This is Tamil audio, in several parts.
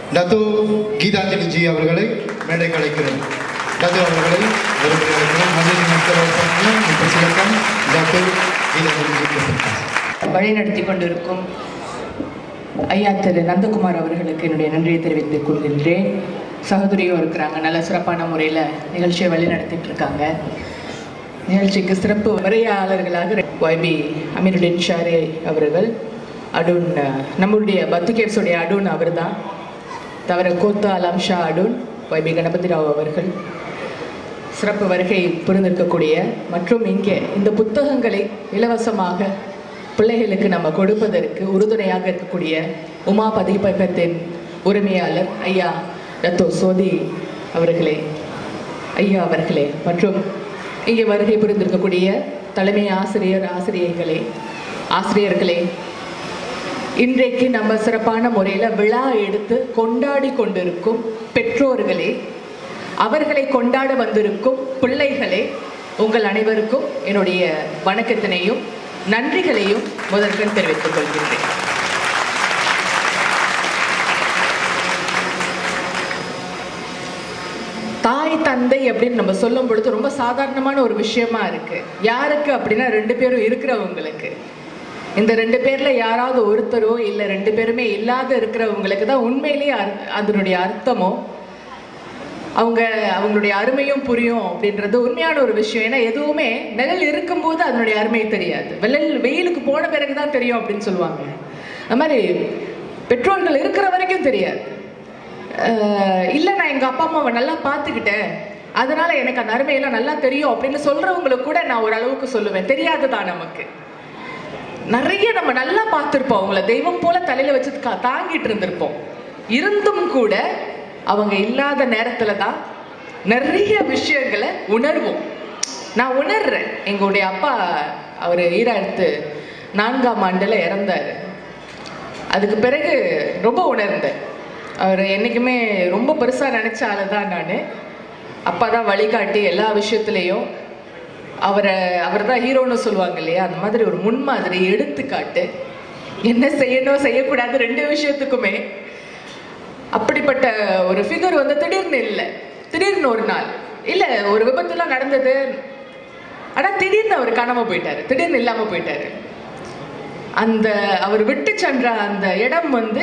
டத்து கீதாஞ்சலி ஜி அவர்களை மேடைக்கு அழைக்கிறேன் டத்து அவர்களை வருகை அழைக்கிறேன் மதுரை மக்கள் சங்கம் பிரசிடக்கம் டத்து கீதாஞ்சலி ஜி பிரசிடக்கம் வழிநடத்தி கொண்டிருக்கும் ஐயா திரு நந்தகுமார் அவர்களுக்கு என்னுடைய நன்றியை தெரிவித்துக் கொள்கின்றேன் சகோதரியும் இருக்கிறாங்க நல்ல சிறப்பான முறையில் நிகழ்ச்சியை வழிநடத்திட்டு இருக்காங்க நிகழ்ச்சிக்கு சிறப்பு உரையாளர்களாக ஒய்பி அமீருddin ஷாரி அவர்கள் அருண் நம்மளுடைய பத்து கேப்ஸுடைய அருண் அவர் தான் தவிர Kota Alam Shah Arun YB Ganapathi Rao அவர்கள் சிறப்பு வருகை புரிந்திருக்கக்கூடிய மற்றும் இங்கே இந்த புத்தகங்களை இலவசமாக பிள்ளைகளுக்கு நம்ம கொடுப்பதற்கு உறுதுணையாக இருக்கக்கூடிய உமா பதிப்பகத்தின் உரிமையாளர் ஐயா ரத்தோ சோதி அவர்களே ஐயா அவர்களே மற்றும் இங்கே வருகை புரிந்திருக்கக்கூடிய தலைமை ஆசிரியர் ஆசிரியர்களே ஆசிரியர்களே இன்றைக்கு நம்ம சிறப்பான முறையில் விழா எடுத்து கொண்டாடி கொண்டிருக்கும் பெற்றோர்களே அவர்களை கொண்டாட வந்திருக்கும் பிள்ளைகளே உங்கள் அனைவருக்கும் என்னுடைய வணக்கத்தினையும் நன்றிகளையும் முதற்கண் தெரிவித்துக் கொள்கின்றேன் தாய் தந்தை அப்படின்னு நம்ம சொல்லும் பொழுது ரொம்ப சாதாரணமான ஒரு விஷயமா இருக்கு யாருக்கு அப்படின்னா ரெண்டு பேரும் இருக்கிறவங்களுக்கு இந்த ரெண்டு பேர்ல யாராவது ஒருத்தரோ இல்ல ரெண்டு பேருமே இல்லாத இருக்கிறவங்களுக்கு தான் உண்மையிலேயே அர்- அதனுடைய அர்த்தமோ அவங்க அவங்களுடைய அருமையும் புரியும் அப்படின்றது உண்மையான ஒரு விஷயம் ஏன்னா எதுவுமே நிழல் இருக்கும்போது அதனுடைய அருமை தெரியாது வெள்ளல் வெயிலுக்கு போன பிறகுதான் தெரியும் அப்படின்னு சொல்லுவாங்க அது மாதிரி பெற்றோர்கள் இருக்கிற வரைக்கும் தெரியாது அஹ் இல்ல நான் எங்க அப்பா அம்மாவை நல்லா பார்த்துக்கிட்டேன் அதனால எனக்கு அந்த அருமையெல்லாம் நல்லா தெரியும் அப்படின்னு சொல்றவங்களுக்கு கூட நான் ஓரளவுக்கு சொல்லுவேன் தெரியாதுதான் நமக்கு நிறைய நம்ம நல்லா பார்த்துருப்போம் அவங்கள தெய்வம் போல தலையில வச்சு கா- தாங்கிட்டு இருந்திருப்போம் இருந்தும் கூட அவங்க இல்லாத நேரத்துல தான் நிறைய விஷயங்களை உணர்வோம் நான் உணர்றேன் எங்களுடைய அப்பா அவர் ஈராயிரத்து நான்காம் ஆண்டுல இறந்தாரு அதுக்கு பிறகு ரொம்ப உணர்ந்தேன் அவர் என்றைக்குமே ரொம்ப பெருசாக நினச்ச ஆளு தான் நான் அப்பா தான் வழிகாட்டி எல்லா விஷயத்துலேயும் அவரை அவர் தான் ஹீரோன்னு சொல்லுவாங்க இல்லையா அந்த மாதிரி ஒரு முன்மாதிரி எடுத்துக்காட்டு என்ன செய்யணும் செய்யக்கூடாது ரெண்டு விஷயத்துக்குமே அப்படிப்பட்ட ஒரு ஃபிகர் வந்து திடீர்னு இல்லை திடீர்னு ஒரு நாள் இல்லை ஒரு விபத்துலாம் நடந்தது ஆனால் திடீர்னு அவர் காணாம போயிட்டாரு திடீர்னு இல்லாம போயிட்டாரு அந்த அவர் விட்டு சென்ற அந்த இடம் வந்து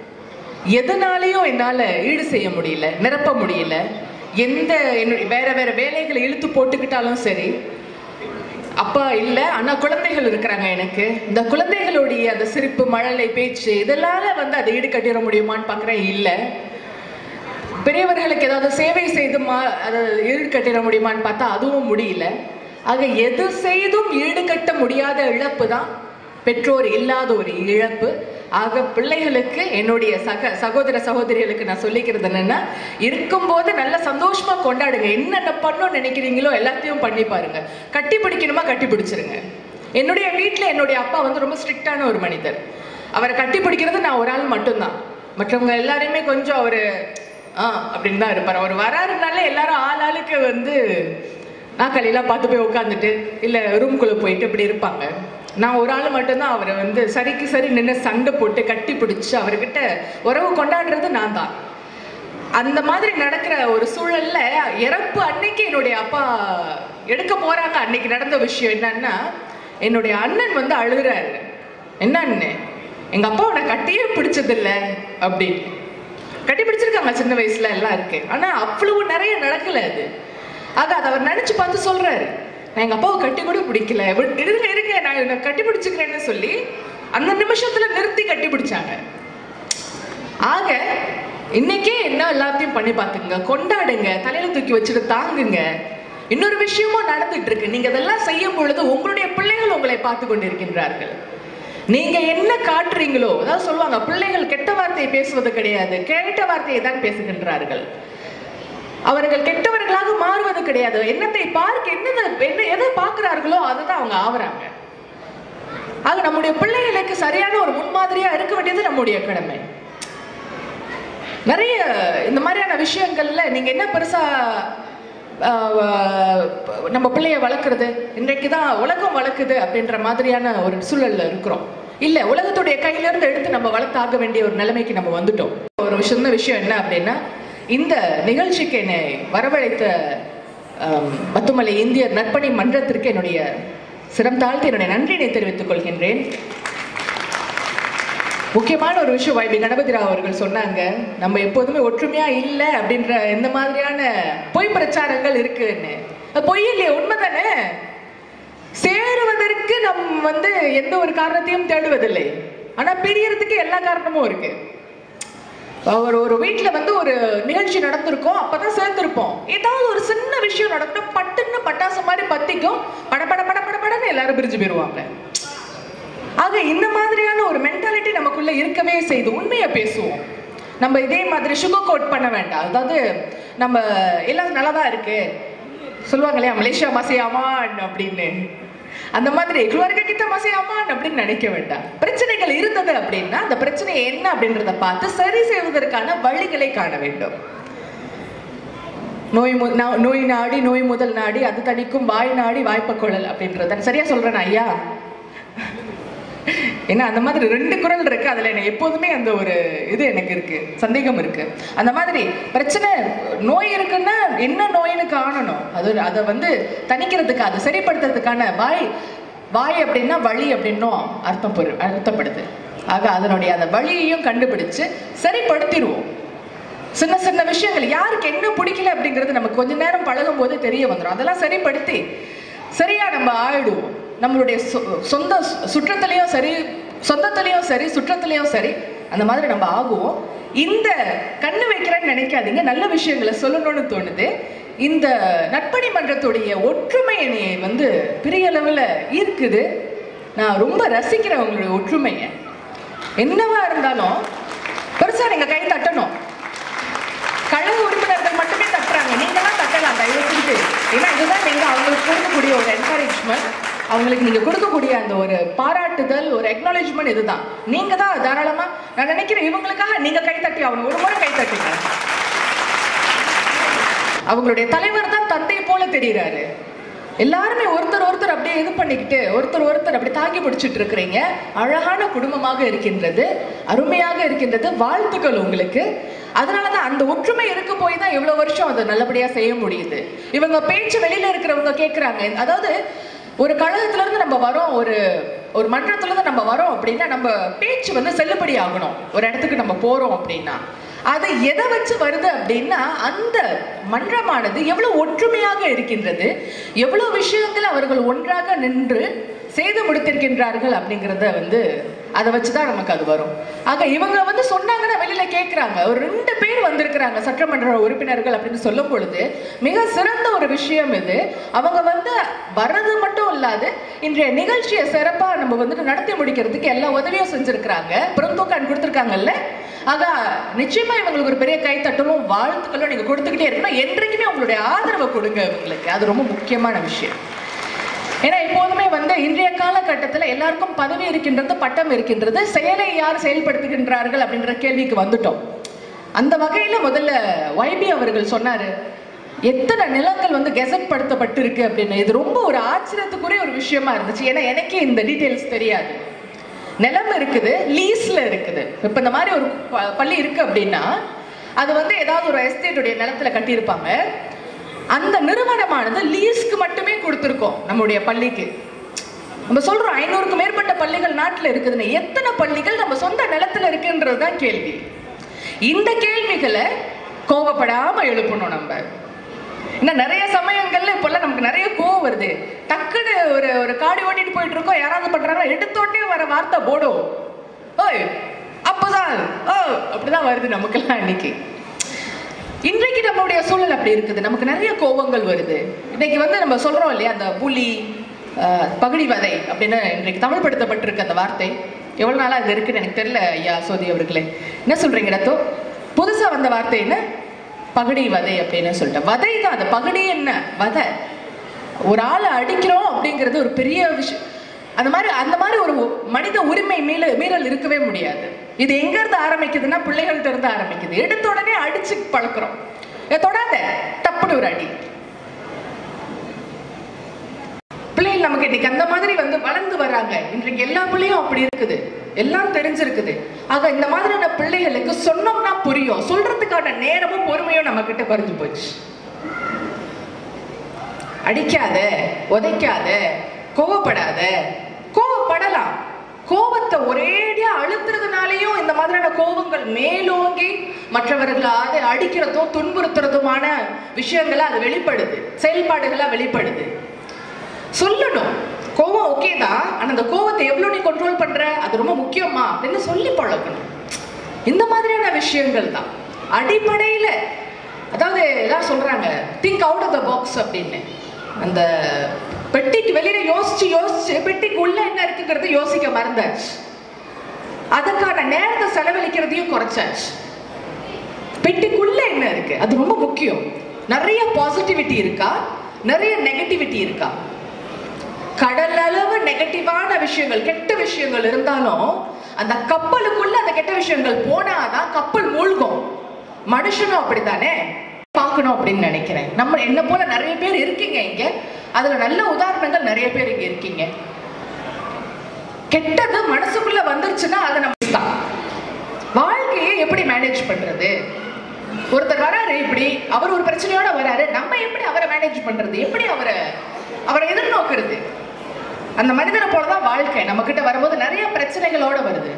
எதனாலையும் என்னால ஈடு செய்ய முடியல நிரப்ப முடியல எந்த என்னுடைய வேற வேற வேலைகளை இழுத்து போட்டுக்கிட்டாலும் சரி அப்பா இல்ல ஆனா குழந்தைகள் இருக்கிறாங்க எனக்கு இந்த குழந்தைகளுடைய அந்த சிரிப்பு மழலை பேச்சு இதெல்லாம் வந்து அதை ஈடு கட்டிட முடியுமான்னு பாக்குறேன் இல்ல பெரியவர்களுக்கு ஏதாவது சேவை செய்து மா அதை ஈடு கட்டிட முடியுமான்னு பார்த்தா அதுவும் முடியல ஆக எது செய்தும் ஈடுகட்ட முடியாத இழப்பு தான் பெற்றோர் இல்லாத ஒரு இழப்பு ஆக பிள்ளைகளுக்கு என்னுடைய சக சகோதர சகோதரிகளுக்கு நான் சொல்லிக்கிறது என்னன்னா இருக்கும்போது நல்ல சந்தோஷமா கொண்டாடுங்க என்னென்ன பண்ணணும்னு நினைக்கிறீங்களோ எல்லாத்தையும் பண்ணி பாருங்க கட்டி பிடிக்கணுமா கட்டி பிடிச்சிருங்க என்னுடைய வீட்டில் என்னுடைய அப்பா வந்து ரொம்ப ஸ்ட்ரிக்டான ஒரு மனிதர் அவரை கட்டி பிடிக்கிறது நான் ஒரு ஆள் மட்டும்தான் மற்றவங்க எல்லாரையுமே கொஞ்சம் அவரு ஆ அப்படின்னு தான் இருப்பார் அவர் வராருனால எல்லாரும் ஆள் ஆளுக்கு வந்து நாக்களிலாம் பார்த்து போய் உட்காந்துட்டு இல்லை ரூம்குள்ளே போயிட்டு இப்படி இருப்பாங்க நான் ஒரு ஆள் மட்டும்தான் அவரை வந்து சரிக்கு சரி நின்று சண்டை போட்டு கட்டி பிடிச்சி அவர்கிட்ட உறவு கொண்டாடுறது நான் தான் அந்த மாதிரி நடக்கிற ஒரு சூழல்ல இறப்பு அன்னைக்கு என்னுடைய அப்பா எடுக்க போறாங்க அன்னைக்கு நடந்த விஷயம் என்னன்னா என்னுடைய அண்ணன் வந்து அழுகுறாரு என்ன அண்ணன் எங்க அப்பா உன்னை கட்டியே பிடிச்சதில்ல அப்படின்னு கட்டி பிடிச்சிருக்காங்க சின்ன வயசுல எல்லாம் இருக்கு ஆனா அவ்வளவு நிறைய நடக்கல அது ஆக அதை அவர் நினைச்சு பார்த்து சொல்றாரு நான் எங்க அப்பாவை கட்டி கூட பிடிக்கல விட்- இருங்க இருங்க நான் இவனை கட்டி பிடிச்சுக்கிறேன்னு சொல்லி அந்த நிமிஷத்துல நிறுத்தி கட்டி பிடிச்சாங்க ஆக இன்னைக்கே என்ன எல்லாத்தையும் பண்ணி பார்த்துங்க கொண்டாடுங்க தலையில தூக்கி வச்சுட்டு தாங்குங்க இன்னொரு விஷயமும் நடந்துட்டு இருக்கு நீங்க இதெல்லாம் செய்யும் பொழுது உங்களுடைய பிள்ளைகள் உங்களை பார்த்து கொண்டிருக்கின்றார்கள் நீங்க என்ன காட்டுறீங்களோ அதாவது சொல்லுவாங்க பிள்ளைகள் கெட்ட வார்த்தையை பேசுவது கிடையாது கேட்ட வார்த்தையை தான் பேசுகின்றார்கள் அவர்கள் கெட்டவர்களாக மாறுவது கிடையாது என்னத்தை பார்க்க என்னதை என்ன எதை பார்க்கிறார்களோ அதை தான் அவங்க ஆவறாங்க ஆக நம்முடைய பிள்ளைகளுக்கு சரியான ஒரு முன்மாதிரியா இருக்க வேண்டியது நம்முடைய கடமை நிறைய இந்த மாதிரியான விஷயங்கள்ல நீங்க என்ன பெருசா ஆஹ், நம்ம பிள்ளைய வளர்க்குறது இன்றைக்கு தான் உலகம் வளர்க்குது அப்படின்ற மாதிரியான ஒரு சூழல்ல இருக்கிறோம் இல்ல உலகத்துடைய கையில இருந்து எடுத்து நம்ம வளர்த்தாக வேண்டிய ஒரு நிலைமைக்கு நம்ம வந்துட்டோம் ஒரு சின்ன விஷயம் என்ன அப்படின்னா இந்த நிகழ்ச்சிக்கு என்னை வரவழைத்த ஆம், பத்துமலை இந்திய நற்பணி மன்றத்திற்கு என்னுடைய சிரம் தாழ்த்தி என்னுடைய நன்றியினை தெரிவித்துக் கொள்கின்றேன் முக்கியமான ஒரு விஷயம் வைபி கணபதி ராவ் அவர்கள் சொன்னாங்க நம்ம எப்போதுமே ஒற்றுமையா இல்லை அப்படின்ற இந்த மாதிரியான பொய் பிரச்சாரங்கள் இருக்குன்னு அது பொய் இல்லையே உண்மைதானே சேருவதற்கு நம் வந்து எந்த ஒரு காரணத்தையும் தேடுவதில்லை ஆனா பிரியறதுக்கு எல்லா காரணமும் இருக்கு ஒரு ஒரு வீட்ல வந்து ஒரு நிகழ்ச்சி நடந்திருக்கும் அப்பதான் சேர்ந்திருப்போம் ஏதாவது ஒரு சின்ன விஷயம் நடக்கும் பட்டுன்னு பட்டாசு மாதிரி பத்திக்கும் பட பட பட பட படன்னு எல்லாரும் பிரிஞ்சு போயிருவாங்க ஆக இந்த மாதிரியான ஒரு மென்டாலிட்டி நமக்குள்ள இருக்கவே செய்து உண்மையை பேசுவோம் நம்ம இதே மாதிரி சுகர் கோட் பண்ண வேண்டாம் அதாவது நம்ம எல்லாம் நல்லதா இருக்கு சொல்லுவாங்க இல்லையா மலேசியா மசையாமான் அப்படின்னு அந்த மாதிரி குளோரிக்க கிட்ட மசையாமான் அப்படின்னு நினைக்க வேண்டாம் பிரச்சனைகள் இருந்தது அப்படின்னா அந்த பிரச்சனை என்ன அப்படின்றத பார்த்து சரி செய்வதற்கான வழிகளை காண வேண்டும் நோய் மு- நா- நோய் நாடி நோய் முதல் நாடி அது தணிக்கும் வாய் நாடி வாய்ப்ப குழல் அப்படின்றத சரியா சொல்றேன் ஐயா ஏன்னா அந்த மாதிரி ரெண்டு குரல் இருக்கு அதுல எனக்கு எப்போதுமே அந்த ஒரு இது எனக்கு இருக்கு சந்தேகம் இருக்கு அந்த மாதிரி பிரச்சனை நோய் இருக்குன்னா என்ன நோயின்னு காணணும் அது அதை வந்து தணிக்கிறதுக்கு அதை சரிப்படுத்துறதுக்கான வாய் வாய் அப்படின்னா வழி அப்படின்னும் அர்த்தம் பொரு அர்த்தப்படுது ஆக அதனுடைய அந்த வழியையும் கண்டுபிடிச்சு சரிப்படுத்திடுவோம் சின்ன சின்ன விஷயங்கள் யாருக்கு என்ன பிடிக்கல அப்படிங்கிறது நமக்கு கொஞ்ச நேரம் பழகும் போது தெரிய வந்துடும் அதெல்லாம் சரிப்படுத்தி சரியா நம்ம ஆயிடுவோம் நம்மளுடைய சொ- சொந்த சு- சுற்றத்துலயும் சரி சொந்தத்துலயும் சரி சுற்றத்துலயும் சரி அந்த மாதிரி நம்ம ஆகுவோம் இந்த கண்ணு வைக்கிறேன்னு நினைக்காதீங்க நல்ல விஷயங்களை சொல்லணும்னு தோணுது இந்த நட்பணி மன்றத்துடைய ஒற்றுமை என்னைய வந்து பெரிய அளவில் இருக்குது நான் ரொம்ப ரசிக்கிறேன் உங்களுடைய ஒற்றுமையை என்னவா இருந்தாலும் பெருசா நீங்க கை தட்டணும் கழக உறுப்பினர்கள் மட்டுமே தட்டுறாங்க நீங்களாம் தட்டலாம் தயவு செஞ்சு ஏன்னா இதுதான் நீங்க அவங்களுக்கு கொடுக்கக்கூடிய ஒரு என்கரேஜ்மெண்ட் அவங்களுக்கு நீங்க கொடுக்கக்கூடிய அந்த ஒரு பாராட்டுதல் ஒரு அக்னாலேஜ்மெண்ட் இதுதான் நீங்க தான் தாராளமா நான் நினைக்கிறேன் இவங்களுக்காக நீங்க கை தட்டி ஆகணும் ஒரு முறை கை தட்டுங்க அவங்களுடைய தலைவர் தான் தந்தையை போல தெரியுறாரு எல்லாருமே ஒருத்தர் ஒருத்தர் அப்படியே இது பண்ணிக்கிட்டு ஒருத்தர் ஒருத்தர் அப்படி தாங்கி பிடிச்சிட்டு இருக்கிறீங்க அழகான குடும்பமாக இருக்கின்றது அருமையாக இருக்கின்றது வாழ்த்துக்கள் உங்களுக்கு அதனாலதான் அந்த ஒற்றுமை இருக்க போய் தான் இவ்வளவு வருஷம் அதை நல்லபடியா செய்ய முடியுது இவங்க பேச்சு வெளியில இருக்கிறவங்க கேக்குறாங்க அதாவது ஒரு கழகத்துல இருந்து நம்ம வரோம் ஒரு ஒரு மன்றத்துல இருந்து நம்ம வரோம் அப்படின்னா நம்ம பேச்சு வந்து செல்லுபடி ஆகணும் ஒரு இடத்துக்கு நம்ம போறோம் அப்படின்னா அது எதை வச்சு வருது அப்படின்னா அந்த மன்றமானது எவ்வளவு ஒற்றுமையாக இருக்கின்றது எவ்வளவு விஷயங்கள் அவர்கள் ஒன்றாக நின்று செய்து முடித்திருக்கின்றார்கள் அப்படிங்கிறத வந்து அதை வச்சுதான் நமக்கு அது வரும் ஆக இவங்க வந்து சொன்னாங்கன்னா வெளியில கேட்குறாங்க ஒரு ரெண்டு பேர் வந்திருக்கிறாங்க சட்டமன்ற உறுப்பினர்கள் அப்படின்னு சொல்லும் பொழுது மிக சிறந்த ஒரு விஷயம் இது அவங்க வந்து வர்றது மட்டும் இல்லாது இன்றைய நிகழ்ச்சியை சிறப்பா நம்ம வந்துட்டு நடத்தி முடிக்கிறதுக்கு எல்லா உதவியும் செஞ்சிருக்கிறாங்க பெருந்தூக்கான் கொடுத்துருக்காங்கல்ல ஆக நிச்சயமா இவங்களுக்கு ஒரு பெரிய கைத்தட்டலும் வாழ்த்துக்களும் நீங்க கொடுத்துக்கிட்டே இருக்கணும் என்றைக்குமே உங்களுடைய ஆதரவை கொடுங்க இவங்களுக்கு அது ரொம்ப முக்கியமான விஷயம் ஏன்னா எப்போதுமே வந்து இன்றைய காலகட்டத்தில் எல்லாருக்கும் பதவி இருக்கின்றது பட்டம் இருக்கின்றது செயலை யார் செயல்படுத்துகின்றார்கள் அப்படின்ற கேள்விக்கு வந்துட்டோம் அந்த வகையில முதல்ல வைபி அவர்கள் சொன்னாரு எத்தனை நிலங்கள் வந்து கெசட் படுத்தப்பட்டு இருக்கு அப்படின்னு இது ரொம்ப ஒரு ஆச்சரியத்துக்குரிய ஒரு விஷயமா இருந்துச்சு ஏன்னா எனக்கே இந்த டீட்டெயில்ஸ் தெரியாது நிலம் இருக்குது லீஸ்ல இருக்குது இப்ப இந்த மாதிரி ஒரு ப- பள்ளி இருக்கு அப்படின்னா அது வந்து ஏதாவது ஒரு எஸ்டேட்டுடைய நிலத்துல கட்டியிருப்பாங்க அந்த நிறுவனமானது லீஸ்க்கு மட்டுமே கொடுத்துருக்கோம் நம்முடைய பள்ளிக்கு நம்ம சொல்றோம் ஐநூறுக்கும் மேற்பட்ட பள்ளிகள் நாட்டுல இருக்குதுன்னு எத்தனை பள்ளிகள் நம்ம சொந்த நிலத்துல இருக்குன்றது தான் கேள்வி இந்த கேள்விகளை கோபப்படாம எழுப்பணும் நம்ம இன்னும் நிறைய சமயங்கள்ல இப்பெல்லாம் நமக்கு நிறைய கோவம் வருது டக்குன்னு ஒரு ஒரு காடி ஓட்டிட்டு போயிட்டு இருக்கோம் யாராவது பண்றாங்க எடுத்த உடனே வர வார்த்தை போடும் ஓய் அப்பதான் ஓ அப்படிதான் வருது நமக்கெல்லாம் இன்னைக்கு இன்றைக்கு நம்மளுடைய சூழல் அப்படி இருக்குது நமக்கு நிறைய கோபங்கள் வருது இன்னைக்கு வந்து நம்ம சொல்றோம் இல்லையா அந்த புலி அஹ், பகுடி வதை அப்படின்னு இன்றைக்கு தமிழ் படுத்தப்பட்டிருக்கு அந்த வார்த்தை எவ்வளவு நாளா இது இருக்குன்னு எனக்கு தெரியல ஐயா சோதி அவர்களே என்ன சொல்றீங்க ரத்தோ புதுசா வந்த வார்த்தை என்ன பகடி வதை அப்படின்னு சொல்லிட்டு வதை தான் அது பகடி என்ன வதை ஒரு ஆளை அடிக்கிறோம் அப்படிங்கிறது ஒரு பெரிய விஷயம் அந்த மாதிரி அந்த மாதிரி ஒரு மனித உரிமை மீற மீறல் இருக்கவே முடியாது இது எங்க இருந்து ஆரம்பிக்குதுன்னா பிள்ளைகள்ட்ட இருந்து ஆரம்பிக்குது எடுத்த உடனே அடிச்சு பழக்கிறோம் ஏ, தொடாத டப்புனு ஒரு அடி பிள்ளைகள் நமக்கு இன்னைக்கு அந்த மாதிரி வந்து வளர்ந்து வராங்க இன்றைக்கு எல்லா பிள்ளையும் அப்படி இருக்குது எல்லாம் தெரிஞ்சிருக்குது ஆக இந்த மாதிரியான பிள்ளைகளுக்கு சொன்னோம்னா புரியும் சொல்றதுக்கான நேரமும் பொறுமையும் நம்ம கிட்ட குறைஞ்சு போச்சு அடிக்காத உதைக்காத கோவப்படாத கோவப்படலாம் கோபத்தை ஒரேடியா அழுத்துறதுனாலையும் இந்த மாதிரியான கோபங்கள் மேலோங்கி மற்றவர்களை அது அடிக்கிறதும் துன்புறுத்துறதுமான விஷயங்களா அது வெளிப்படுது செயல்பாடுகளா வெளிப்படுது சொல்லணும் கோவம் ஓகே தான் ஆனா அந்த கோவத்தை எவ்வளவு நீ கண்ட்ரோல் பண்ற அது ரொம்ப முக்கியமா அப்படின்னு சொல்லி பழக்கணும் இந்த மாதிரியான விஷயங்கள் தான் அடிப்படையில அதாவது எல்லாம் சொல்றாங்க think out of the box அப்படின்னு அந்த பெட்டிக்கு வெளியில யோசிச்சு யோசிச்சு பெட்டிக்கு உள்ள என்ன இருக்குங்கிறது யோசிக்க மறந்தாச்சு அதுக்கான நேரத்தை செலவழிக்கிறதையும் குறைச்சாச்சு பெட்டிக்குள்ள என்ன இருக்கு அது ரொம்ப முக்கியம் நிறைய பாசிட்டிவிட்டி இருக்கா நிறைய நெகட்டிவிட்டி இருக்கா கடல் அளவு நெகட்டிவான விஷயங்கள் கெட்ட விஷயங்கள் இருந்தாலும் அந்த கப்பலுக்குள்ள அந்த கெட்ட விஷயங்கள் போனாதான் கப்பல் மூழ்கும் மனுஷனும் அப்படித்தானே பார்க்கணும் அப்படின்னு நினைக்கிறேன் நம்ம என்ன போல நிறைய பேர் இருக்கீங்க இங்க அதுல நல்ல உதாரணங்கள் நிறைய பேர் இங்க இருக்கீங்க கெட்டது மனசுக்குள்ள வந்துருச்சுன்னா அதை நம்ம தான் வாழ்க்கையை எப்படி மேனேஜ் பண்றது ஒருத்தர் வராரு இப்படி அவர் ஒரு பிரச்சனையோட வராரு நம்ம எப்படி அவரை மேனேஜ் பண்றது எப்படி அவரை அவரை எதிர்நோக்குறது அந்த மனிதனை போலதான் வாழ்க்கை நம்ம கிட்ட வரும்போது நிறைய பிரச்சனைகளோட வருது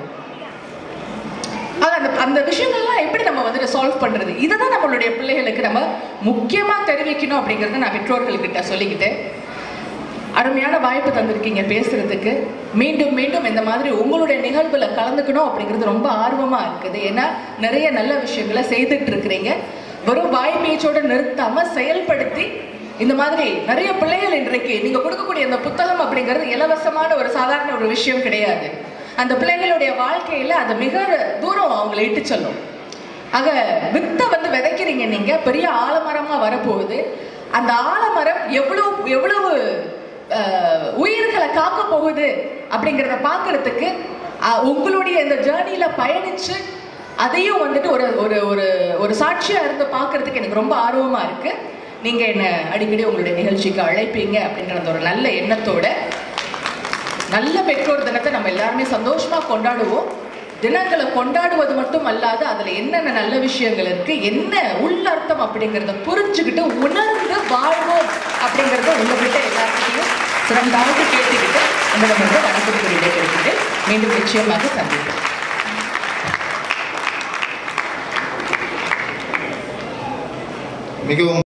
ஆக அந்த அந்த விஷயங்கள்லாம் எப்படி நம்ம வந்துட்டு சால்வ் பண்றது இதை தான் நம்மளுடைய பிள்ளைகளுக்கு நம்ம முக்கியமா தெரிவிக்கணும் அப்படிங்கறத நான் பெற்றோர்கள்கிட்ட சொல்லிக்கிட்டு அருமையான வாய்ப்பு தந்திருக்கீங்க பேசுறதுக்கு மீண்டும் மீண்டும் இந்த மாதிரி உங்களுடைய நிகழ்வுல கலந்துக்கணும் அப்படிங்கிறது ரொம்ப ஆர்வமா இருக்குது ஏன்னா நிறைய நல்ல விஷயங்களை செய்துட்டு இருக்கிறீங்க வெறும் வாய் பேச்சோட நிறுத்தாம செயல்படுத்தி இந்த மாதிரி நிறைய பிள்ளைகள் இன்றைக்கு நீங்க கொடுக்கக்கூடிய அந்த புத்தகம் அப்படிங்கிறது இலவசமான ஒரு சாதாரண ஒரு விஷயம் கிடையாது அந்த பிள்ளைகளுடைய வாழ்க்கையில அது மிக தூரம் அவங்களை இட்டு செல்லும் ஆக வித்தை வந்து விதைக்கிறீங்க நீங்க பெரிய ஆலமரமா வரப்போகுது அந்த ஆலமரம் எவ்வளவு எவ்வளவு அஹ், உயிர்களை காக்க போகுது அப்படிங்கிறத பார்க்கறதுக்கு அஹ், உங்களுடைய இந்த ஜேர்னில பயணிச்சு அதையும் வந்துட்டு ஒரு ஒரு ஒரு ஒரு சாட்சியா இருந்து பார்க்கறதுக்கு எனக்கு ரொம்ப ஆர்வமா இருக்கு நீங்க என்ன அடிக்கடி உங்களுடைய நிகழ்ச்சிக்கு அழைப்பீங்க அப்படின்ற அந்த ஒரு நல்ல எண்ணத்தோட நல்ல பெற்றோர் தினத்தை நம்ம எல்லாருமே சந்தோஷமா கொண்டாடுவோம் தினங்களை கொண்டாடுவது மட்டும் அல்லாது அதுல என்னென்ன நல்ல விஷயங்கள் இருக்கு என்ன உள்ளர்த்தம் அப்படிங்கறத புரிஞ்சுக்கிட்டு உணர்ந்து வாழ்வோம் அப்படிங்கறத உங்ககிட்ட எல்லாத்தையும் சிறந்தாவது கேட்டுக்கிட்டு உங்களிடமிருந்து வணக்கம் விடைபெறுகிட்டு மீண்டும் நிச்சயமாக சந்திப்போம் மிகவும்